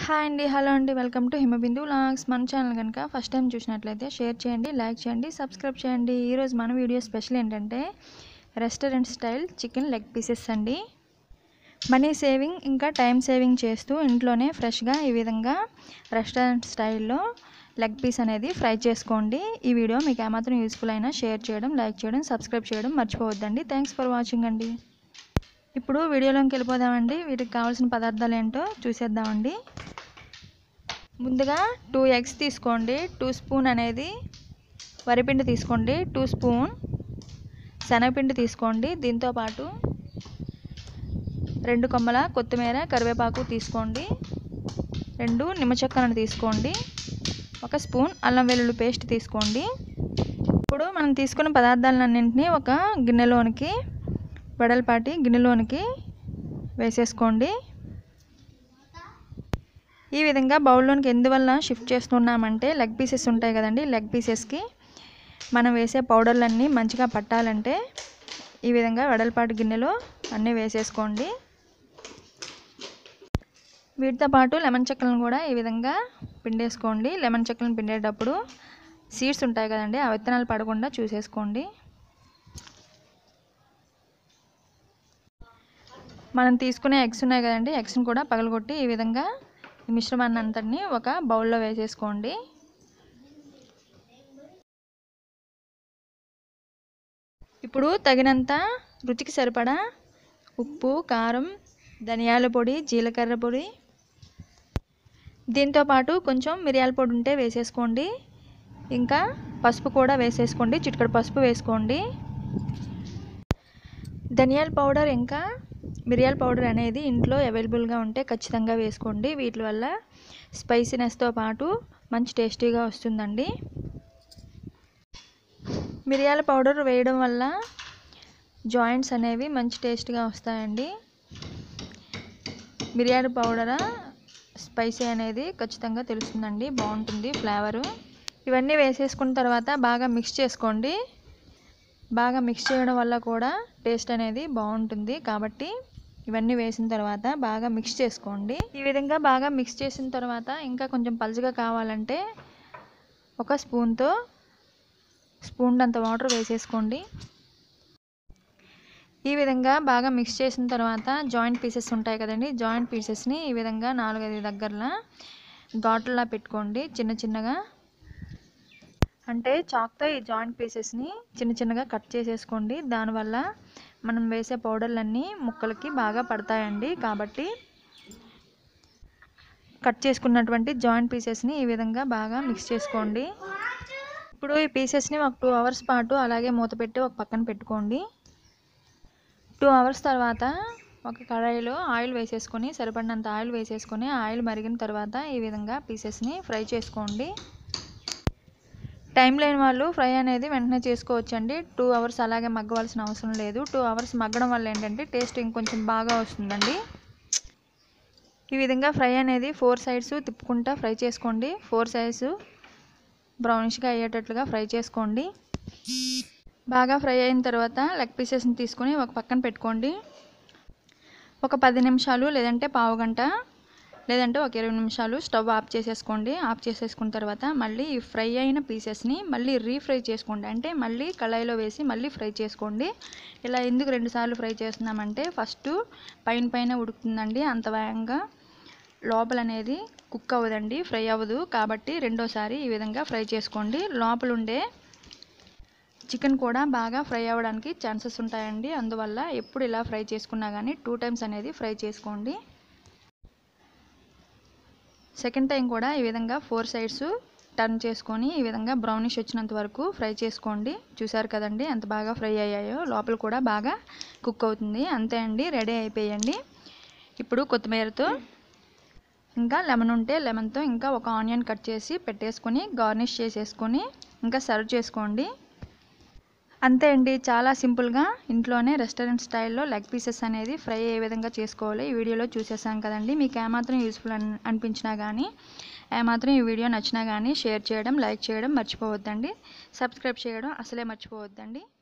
hi అండి hello అండి welcome to Himabindu vlogs మన ఛానల్ కనుక ఫస్ట్ టైం చూసినట్లయితే షేర్ చేయండి లైక్ చేయండి సబ్స్క్రైబ్ చేయండి ఈరోజు మన వీడియో స్పెషల్ ఏంటంటే restaurant style chicken leg pieces అండి మనీ సేవింగ్ ఇంకా టైం సేవింగ్ చేస్తూ ఇంట్లోనే ఫ్రెష్గా ఈ విధంగా రెస్టారెంట్ స్టైల్లో లెగ్ పీస్ అనేది ఫ్రై చేసుకోండి ఈ వీడియో మీకు ఏమాత్రం యూస్ఫుల్ అయినా షేర్ చేయడం లైక్ చేయడం సబ్స్క్రైబ్ చేయడం మర్చిపోవద్దండి థ్యాంక్స్ ఫర్ వాచింగ్ అండి ఇప్పుడు వీడియోలోకి వెళ్ళిపోదామండి వీటికి కావాల్సిన పదార్థాలు ఏంటో చూసేద్దామండి ముందుగా టూ ఎగ్స్ తీసుకోండి టూ స్పూన్ అనేది వరిపిండి తీసుకోండి టూ స్పూన్ శనగపిండి తీసుకోండి దీంతోపాటు రెండు కొమ్మల కొత్తిమీర కరివేపాకు తీసుకోండి రెండు నిమ్మచెక్కలను తీసుకోండి ఒక స్పూన్ అల్లం వెల్లుల్లి పేస్ట్ తీసుకోండి ఇప్పుడు మనం తీసుకున్న పదార్థాలన్నింటినీ ఒక గిన్నెలోనికి వెడల్పాటి గిన్నెలోనికి వేసేసుకోండి ఈ విధంగా బౌల్లోనికి ఎందువల్ల షిఫ్ట్ చేస్తున్నామంటే లెగ్ పీసెస్ ఉంటాయి కదండి లెగ్ పీసెస్కి మనం వేసే పౌడర్లన్నీ మంచిగా పట్టాలంటే ఈ విధంగా వెడల్పాటి గిన్నెలో అన్నీ వేసేసుకోండి వీటితో పాటు లెమన్ చెక్కలను కూడా ఈ విధంగా పిండేసుకోండి లెమన్ చెక్కలను పిండేటప్పుడు సీడ్స్ ఉంటాయి కదండి ఆ విత్తనాలు పడకుండా చూసేసుకోండి మనం తీసుకునే ఎగ్స్ ఉన్నాయి కదండి ఎగ్స్ని కూడా పగలగొట్టి ఈ విధంగా ఈ మిశ్రమాన్ని అంతటిని ఒక బౌల్లో వేసేసుకోండి ఇప్పుడు తగినంత రుచికి సరిపడా ఉప్పు కారం ధనియాల పొడి జీలకర్ర పొడి దీంతోపాటు కొంచెం మిరియాల పొడి ఉంటే వేసేసుకోండి ఇంకా పసుపు కూడా వేసేసుకోండి చిటికడ పసుపు వేసుకోండి ధనియాల పౌడర్ ఇంకా మిరియాల పౌడర్ అనేది ఇంట్లో అవైలబుల్గా ఉంటే ఖచ్చితంగా వేసుకోండి వీటి వల్ల స్పైసీనెస్తో పాటు మంచి టేస్టీగా వస్తుందండి మిరియాల పౌడర్ వేయడం వల్ల జాయింట్స్ అనేవి మంచి టేస్ట్గా వస్తాయండి మిరియాల పౌడర్ స్పైసీ అనేది ఖచ్చితంగా తెలుస్తుందండి బాగుంటుంది ఫ్లేవరు ఇవన్నీ వేసేసుకున్న తర్వాత బాగా మిక్స్ చేసుకోండి బాగా మిక్స్ చేయడం వల్ల కూడా టేస్ట్ అనేది బాగుంటుంది కాబట్టి ఇవన్నీ వేసిన తర్వాత బాగా మిక్స్ చేసుకోండి ఈ విధంగా బాగా మిక్స్ చేసిన తర్వాత ఇంకా కొంచెం పలుచగా కావాలంటే ఒక స్పూన్తో స్పూన్ అంత వాటర్ వేసేసుకోండి ఈ విధంగా బాగా మిక్స్ చేసిన తర్వాత జాయింట్ పీసెస్ ఉంటాయి కదండి జాయింట్ పీసెస్ని ఈ విధంగా నాలుగైదు దగ్గరలా ఘాట్లా పెట్టుకోండి చిన్న చిన్నగా అంటే చాక్తో ఈ జాయింట్ పీసెస్ని చిన్న చిన్నగా కట్ చేసేసుకోండి దానివల్ల మనం వేసే పౌడర్లన్నీ ముక్కలకి బాగా పడతాయండి కాబట్టి కట్ చేసుకున్నటువంటి జాయింట్ పీసెస్ని ఈ విధంగా బాగా మిక్స్ చేసుకోండి ఇప్పుడు ఈ పీసెస్ని ఒక టూ అవర్స్ పాటు అలాగే మూత పెట్టి ఒక పక్కన పెట్టుకోండి టూ అవర్స్ తర్వాత ఒక కడాయిలో ఆయిల్ వేసేసుకొని సరిపడినంత ఆయిల్ వేసేసుకొని ఆయిల్ మరిగిన తర్వాత ఈ విధంగా పీసెస్ని ఫ్రై చేసుకోండి టైం లేని వాళ్ళు ఫ్రై అనేది వెంటనే చేసుకోవచ్చండి టూ అవర్స్ అలాగే మగ్గవలసిన అవసరం లేదు టూ అవర్స్ మగ్గడం వల్ల ఏంటంటే టేస్ట్ ఇంకొంచెం బాగా వస్తుందండి ఈ విధంగా ఫ్రై అనేది ఫోర్ సైడ్స్ తిప్పుకుంటా ఫ్రై చేసుకోండి ఫోర్ సైడ్స్ బ్రౌనిష్గా అయ్యేటట్లుగా ఫ్రై చేసుకోండి బాగా ఫ్రై అయిన తర్వాత లెగ్ పీసెస్ని తీసుకొని ఒక పక్కన పెట్టుకోండి ఒక పది నిమిషాలు లేదంటే పావు గంట లేదంటే ఒక ఇరవై నిమిషాలు స్టవ్ ఆఫ్ చేసేసుకోండి ఆఫ్ చేసేసుకున్న తర్వాత మళ్ళీ ఈ ఫ్రై అయిన పీసెస్ని మళ్ళీ రీఫ్రై చేసుకోండి అంటే మళ్ళీ కళాయిలో వేసి మళ్ళీ ఫ్రై చేసుకోండి ఇలా ఎందుకు రెండుసార్లు ఫ్రై చేస్తున్నామంటే ఫస్ట్ పైన పైన ఉడుకుతుందండి అంత వేగంగా లోపల అనేది కుక్ అవ్వదండి ఫ్రై అవ్వదు కాబట్టి రెండోసారి ఈ విధంగా ఫ్రై చేసుకోండి లోపల ఉండే చికెన్ కూడా బాగా ఫ్రై అవ్వడానికి ఛాన్సెస్ ఉంటాయండి అందువల్ల ఎప్పుడు ఇలా ఫ్రై చేసుకున్నా కానీ టూ టైమ్స్ అనేది ఫ్రై చేసుకోండి సెకండ్ టైం కూడా ఈ విధంగా ఫోర్ సైడ్స్ టర్న్ చేసుకొని ఈ విధంగా బ్రౌనిష్ వచ్చినంత వరకు ఫ్రై చేసుకోండి చూసారు కదండి ఎంత బాగా ఫ్రై అయ్యాయో లోపల కూడా బాగా కుక్ అవుతుంది అంతే అండి రెడీ అయిపోయండి ఇప్పుడు కొత్తిమీరతో ఇంకా లెమన్ ఉంటే లెమన్తో ఇంకా ఒక ఆనియన్ కట్ చేసి పెట్టేసుకొని గార్నిష్ చేసేసుకొని ఇంకా సర్వ్ చేసుకోండి అంతే అండి చాలా సింపుల్గా ఇంట్లోనే రెస్టారెంట్ స్టైల్లో లెగ్ పీసెస్ అనేది ఫ్రై ఏ విధంగా చేసుకోవాలి ఈ వీడియోలో చూసేసాం కదండి మీకు ఏమాత్రం యూస్ఫుల్ అని అనిపించినా కానీ ఏమాత్రం ఈ వీడియో నచ్చినా కానీ షేర్ చేయడం లైక్ చేయడం మర్చిపోవద్దండి సబ్స్క్రైబ్ చేయడం అసలే మర్చిపోవద్దండి